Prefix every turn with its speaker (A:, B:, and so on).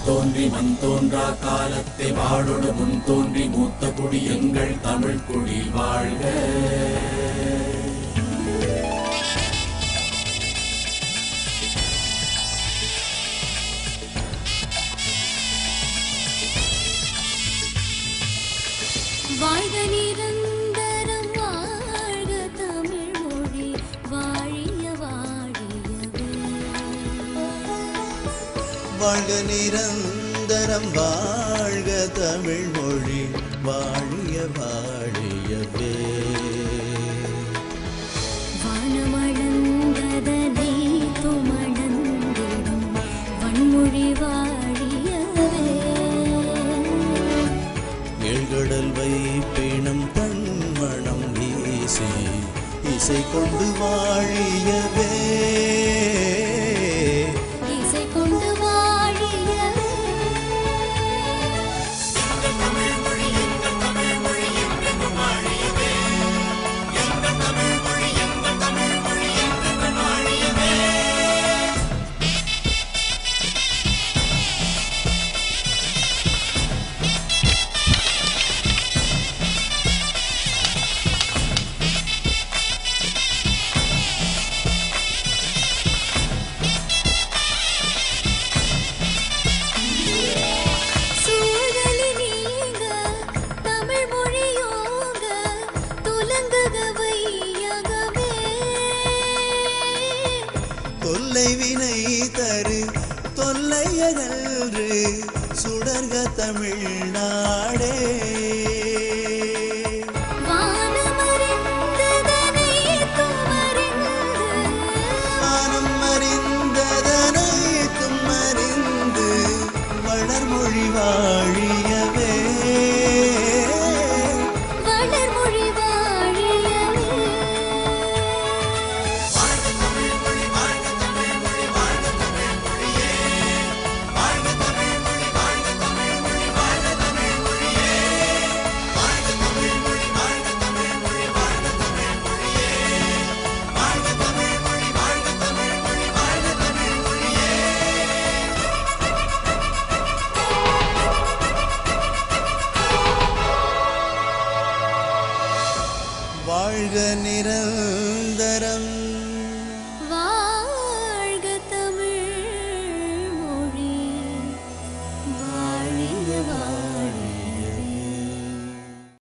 A: தோன்றி மண் தோன்றா காலத்தை வாழொடு முன் தோன்றி மூத்த குடி எங்கள் தமிழ் குடி வாழ்க
B: வாழ்க நிரந்தரம் வாழ்க தமிழ் மொழி வாழிய வாழியவே
C: வாழ்க நிரந்தரம் வாழ்க தமிழ் மொழி வாழிய வாழியவே
B: வானமளந்ததனை துமணந்திடும் வன்மொழி வாழியவே
C: ஏழ்கடல் வைப்பினம் தன்மணம் வீசி இசை கொண்டு வாழியவே
B: இசை கொண்டு வாழியவே சூழலி நீங்க தமிழ் மொழியோங்க துலங்குக வையகமே
C: தொல்லை வினை தரு தொல்லையகன்று சுடர்க தமிழ்நாடே
B: வானமறிந்ததனை துமறிந்து
C: மானம் அறிந்ததனை தும்மறிந்து வளர்மொழி வாழியவே
B: வளர்மொழி வாழியவே
C: வாழ்க நிரந்தரம்